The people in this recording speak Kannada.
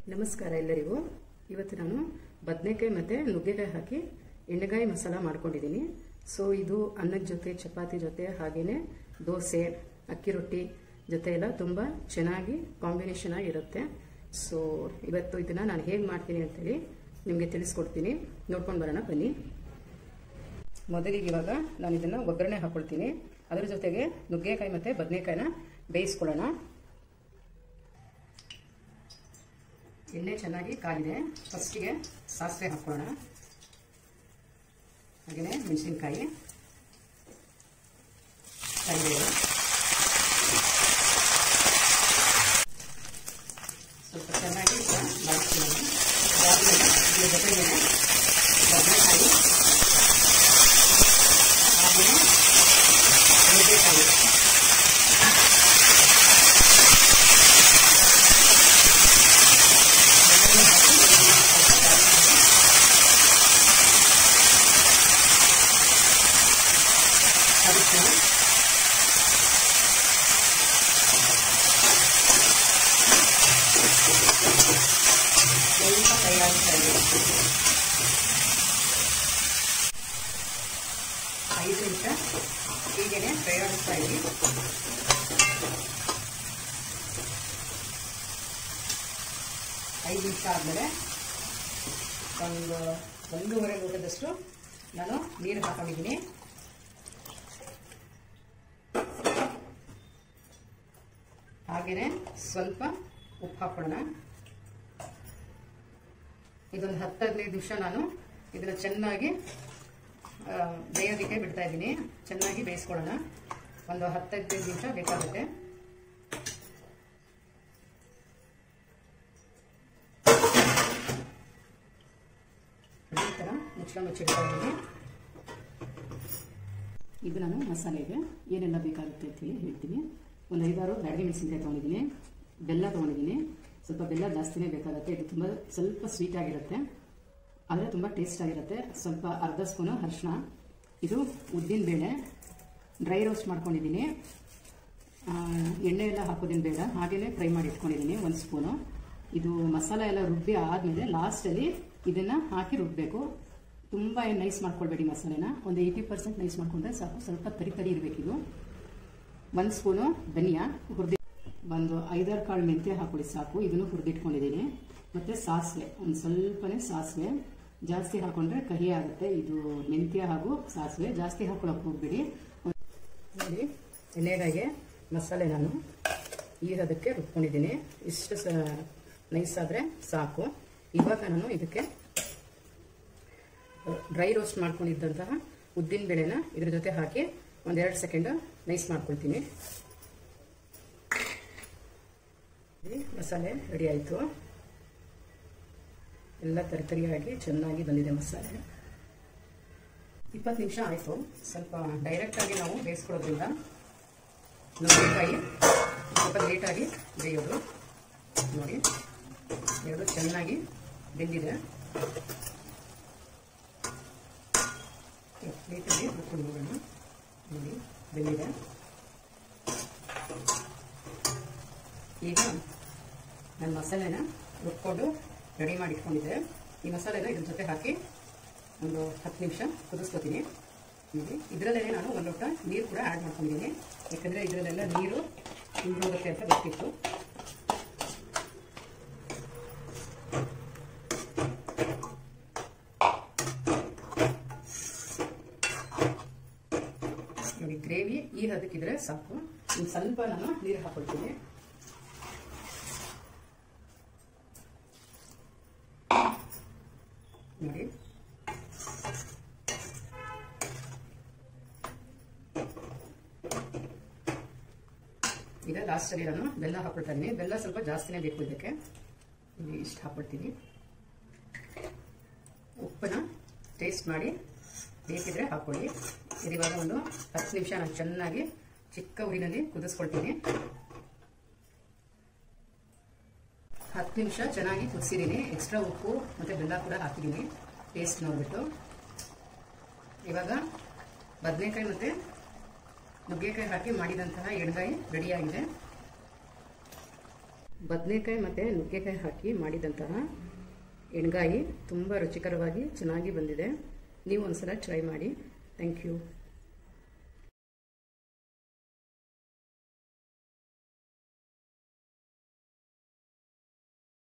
ನಮಸ್ಕಾರ ಎಲ್ಲರಿಗೂ ಇವತ್ತು ನಾನು ಬದನೆಕಾಯಿ ಮತ್ತು ನುಗ್ಗೆಕಾಯಿ ಹಾಕಿ ಎಣ್ಣೆಗಾಯಿ ಮಸಾಲ ಮಾಡ್ಕೊಂಡಿದ್ದೀನಿ ಸೊ ಇದು ಅನ್ನದ ಜೊತೆ ಚಪಾತಿ ಜೊತೆ ಹಾಗೆಯೇ ದೋಸೆ ಅಕ್ಕಿ ರೊಟ್ಟಿ ಜೊತೆ ಎಲ್ಲ ತುಂಬ ಚೆನ್ನಾಗಿ ಕಾಂಬಿನೇಷನ್ ಆಗಿರುತ್ತೆ ಸೊ ಇವತ್ತು ಇದನ್ನು ನಾನು ಹೇಗೆ ಮಾಡ್ತೀನಿ ಅಂತೇಳಿ ನಿಮಗೆ ತಿಳಿಸ್ಕೊಡ್ತೀನಿ ನೋಡ್ಕೊಂಡು ಬರೋಣ ಬನ್ನಿ ಮೊದಲಿಗೆ ಇವಾಗ ನಾನು ಇದನ್ನು ಒಗ್ಗರಣೆ ಹಾಕೊಳ್ತೀನಿ ಅದರ ಜೊತೆಗೆ ನುಗ್ಗೆಕಾಯಿ ಮತ್ತು ಬದನೆಕಾಯಿನ ಬೇಯಿಸ್ಕೊಳ್ಳೋಣ ಎಣ್ಣೆ ಚೆನ್ನಾಗಿ ಕಾಲಿದೆ ಫಸ್ಟಿಗೆ ಸಾಸಿವೆ ಹಾಕೋಣ ಹಾಗೆಯೇ ಮೆಣಸಿನ್ಕಾಯಿ ಕರಿಬೇವು ಸ್ವಲ್ಪ ಚೆನ್ನಾಗಿ ಬಳಸ್ತೀನಿ ಅದಾದಮೇಲೆ ಇದ್ರ ಜೊತೆಗೆ ಬದನೆಕಾಯಿ ಹಾಗೆಯೇ ನುಗ್ಗೆಕಾಯಿ ಅದಕ್ಕೆ ಸ್ವಲ್ಪ ತಯಾರಿಸ್ತಾ ಇದ್ದೀನಿ ಐದು ನಿಮಿಷ ಹೀಗೇನೆ ತಯಾರಿಸ್ತಾ ಇದ್ದೀನಿ ಐದು ನಿಮಿಷ ಆದಮೇಲೆ ಒಂದು ಒಂದೂವರೆ ಲೋಟದಷ್ಟು ನಾನು ನೀರು ಹಾಕೊಂಡಿದ್ದೀನಿ ಹಾಗೆಯೇ ಸ್ವಲ್ಪ ಉಪ್ಪು ಹಾಕೋಣ ಇದೊಂದು ಹತ್ತು ಹದಿನೈದು ನಿಮಿಷ ನಾನು ಇದನ್ನು ಚೆನ್ನಾಗಿ ಬೇಯೋದಕ್ಕೆ ಬಿಡ್ತಾ ಇದ್ದೀನಿ ಚೆನ್ನಾಗಿ ಬೇಯಿಸ್ಕೊಳ್ಳೋಣ ಒಂದು ಹತ್ತು ಹದಿನೈದು ನಿಮಿಷ ಬೇಕಾಗುತ್ತೆ ಈ ಥರ ಮುಚ್ಚಳ ಮುಚ್ಚಿಡ್ತಾ ಇದ್ದೀನಿ ಇದು ನಾನು ಮಸಾಲೆಗೆ ಏನೆಲ್ಲ ಬೇಕಾಗುತ್ತೆ ಅಂತೇಳಿ ಹೇಳ್ತೀನಿ ಒಂದು ಐದಾರು ಬ್ಯಾಡಗಿ ಮೆಣಸಿನ್ಕಾಯಿ ತೊಗೊಂಡಿದ್ದೀನಿ ಬೆಲ್ಲ ತೊಗೊಂಡಿದ್ದೀನಿ ಸ್ವಲ್ಪ ಬೆಲ್ಲ ಜಾಸ್ತಿನೇ ಬೇಕಾಗುತ್ತೆ ಇದು ತುಂಬ ಸ್ವಲ್ಪ ಸ್ವೀಟ್ ಆಗಿರುತ್ತೆ ಆದರೆ ತುಂಬ ಟೇಸ್ಟ್ ಆಗಿರುತ್ತೆ ಸ್ವಲ್ಪ ಅರ್ಧ ಸ್ಪೂನು ಅರಿಶಿನ ಇದು ಉದ್ದಿನ ಬೇಳೆ ಡ್ರೈ ರೋಸ್ಟ್ ಮಾಡ್ಕೊಂಡಿದ್ದೀನಿ ಎಣ್ಣೆ ಎಲ್ಲ ಹಾಕೋದೇನು ಬೇಡ ಹಾಗೆಯೇ ಫ್ರೈ ಮಾಡಿ ಇಟ್ಕೊಂಡಿದ್ದೀನಿ ಒಂದು ಸ್ಪೂನು ಇದು ಮಸಾಲ ಎಲ್ಲ ರುಬ್ಬಿ ಆದಮೇಲೆ ಲಾಸ್ಟಲ್ಲಿ ಇದನ್ನು ಹಾಕಿ ರುಬ್ಬಬೇಕು ತುಂಬ ಏನು ನೈಸ್ ಮಾಡ್ಕೊಳ್ಬೇಡಿ ಮಸಾಲೆನ ಒಂದು ಏಯ್ಟಿ ಪರ್ಸೆಂಟ್ ನೈಸ್ ಮಾಡ್ಕೊಂಡ್ರೆ ಸಾಕು ಸ್ವಲ್ಪ ತರಿ ತರಿ ಇರಬೇಕಿದು ಒಂದು ಸ್ಪೂನು ಧನಿಯಾ ಹುರಿದಿ ಒಂದು ಐದಾರು ಕಾಳು ಮೆಂತ್ಯ ಹಾಕೊಳ್ಳಿ ಸಾಕು ಇದನ್ನು ಹುರಿದಿಟ್ಕೊಂಡಿದ್ದೀನಿ ಮತ್ತು ಸಾಸಿವೆ ಒಂದು ಸ್ವಲ್ಪನೇ ಸಾಸಿವೆ ಜಾಸ್ತಿ ಹಾಕೊಂಡ್ರೆ ಕಹಿ ಆಗುತ್ತೆ ಇದು ಮೆಂತ್ಯ ಹಾಗೂ ಸಾಸಿವೆ ಜಾಸ್ತಿ ಹಾಕೊಳ್ಳೋಕೆ ಹೋಗ್ಬಿಡಿ ನೋಡಿ ಎಣ್ಣೆಗಾಗೆ ಮಸಾಲೆ ನಾನು ಈ ಹದಕ್ಕೆ ರುಬ್ಕೊಂಡಿದ್ದೀನಿ ಇಷ್ಟು ಸ ನೈಸ್ ಆದರೆ ಸಾಕು ಇವಾಗ ನಾನು ಇದಕ್ಕೆ ಡ್ರೈ ರೋಸ್ಟ್ ಮಾಡ್ಕೊಂಡಿದ್ದಂತಹ ಉದ್ದಿನ ಬೇಳೆನ ಇದ್ರ ಜೊತೆ ಹಾಕಿ ಒಂದೆರಡು ಸೆಕೆಂಡ್ ನೈಸ್ ಮಾಡ್ಕೊಳ್ತೀನಿ ಮಸಾಲೆ ರೆಡಿ ಆಯಿತು ಎಲ್ಲ ತರಕಾರಿಯಾಗಿ ಚೆನ್ನಾಗಿ ಬಂದಿದೆ ಮಸಾಲೆ ಇಪ್ಪತ್ತು ನಿಮಿಷ ಆಯಿತು ಸ್ವಲ್ಪ ಡೈರೆಕ್ಟಾಗಿ ನಾವು ಬೇಯಿಸ್ಕೊಳ್ಳೋದ್ರಿಂದ ನುಗ್ಗೆಕಾಯಿ ಸ್ವಲ್ಪ ಲೇಟಾಗಿ ಬೇಯೋದು ನೋಡಿ ಎರಡು ಚೆನ್ನಾಗಿ ಬೆಂದಿದೆ ಪ್ಲೇಟಲ್ಲಿ ಹಾಕೊಂಡು ಹೋಗೋಣ ನೋಡಿ ಬೆಂದಿದೆ ಈಗ ನಾನು ಮಸಾಲೆನ ರುಬ್ಕೊಂಡು ರೆಡಿ ಮಾಡಿ ಇಟ್ಕೊಂಡಿದ್ದೆ ಈ ಮಸಾಲೆನ ಇದ್ರ ಜೊತೆ ಹಾಕಿ ಒಂದು ಹತ್ತು ನಿಮಿಷ ಕುದಿಸ್ಕೊತೀನಿ ನೋಡಿ ಇದರಲ್ಲೇ ನಾನು ಒಂದು ಲೋಟ ನೀರು ಕೂಡ ಆ್ಯಡ್ ಮಾಡ್ಕೊಂಡಿದ್ದೀನಿ ಯಾಕಂದರೆ ಇದರಲ್ಲೆಲ್ಲ ನೀರು ಹಿಂಗೋಗುತ್ತೆ ಅಂತ ಗೊತ್ತಿತ್ತು ನೋಡಿ ಗ್ರೇವಿ ಈ ಹದಕ್ಕಿದ್ರೆ ಸಾಕು ಒಂದು ಸ್ವಲ್ಪ ನಾನು ನೀರು ಹಾಕೊಳ್ತೀನಿ ನೋಡಿ ಈಗ ಲಾಸ್ಟಲ್ಲಿ ನಾನು ಬೆಲ್ಲ ಹಾಕೊಳ್ತಾ ಇದ್ದೀನಿ ಬೆಲ್ಲ ಸ್ವಲ್ಪ ಜಾಸ್ತಿನೇ ಬೇಕು ಇದಕ್ಕೆ ಇಲ್ಲಿ ಇಷ್ಟು ಹಾಕೊಳ್ತೀನಿ ಉಪ್ಪನ್ನ ಟೇಸ್ಟ್ ಮಾಡಿ ಬೇಕಿದ್ರೆ ಹಾಕೊಳ್ಳಿ ಇದು ಇವಾಗ ಒಂದು ಹತ್ತು ನಿಮಿಷ ನಾನು ಚೆನ್ನಾಗಿ ಚಿಕ್ಕ ಉರಿನಲ್ಲಿ ಕುದಿಸ್ಕೊಳ್ತೀನಿ ಹತ್ತು ನಿಮಿಷ ಚೆನ್ನಾಗಿ ಕುದಿಸಿದ್ದೀನಿ ಎಕ್ಸ್ಟ್ರಾ ಉಪ್ಪು ಮತ್ತು ಬೆಲ್ಲ ಕೂಡ ಹಾಕಿದ್ದೀನಿ ಟೇಸ್ಟ್ ನೋಡಿಬಿಟ್ಟು ಇವಾಗ ಬದನೆಕಾಯಿ ಮತ್ತು ನುಗ್ಗೆಕಾಯಿ ಹಾಕಿ ಮಾಡಿದಂತಹ ಎಣ್ಗಾಯಿ ರೆಡಿಯಾಗಿದೆ ಬದನೆಕಾಯಿ ಮತ್ತು ನುಗ್ಗೆಕಾಯಿ ಹಾಕಿ ಮಾಡಿದಂತಹ ಎಣ್ಗಾಯಿ ತುಂಬ ರುಚಿಕರವಾಗಿ ಚೆನ್ನಾಗಿ ಬಂದಿದೆ ನೀವು ಒಂದ್ಸಲ ಟ್ರೈ ಮಾಡಿ ಥ್ಯಾಂಕ್ ಯು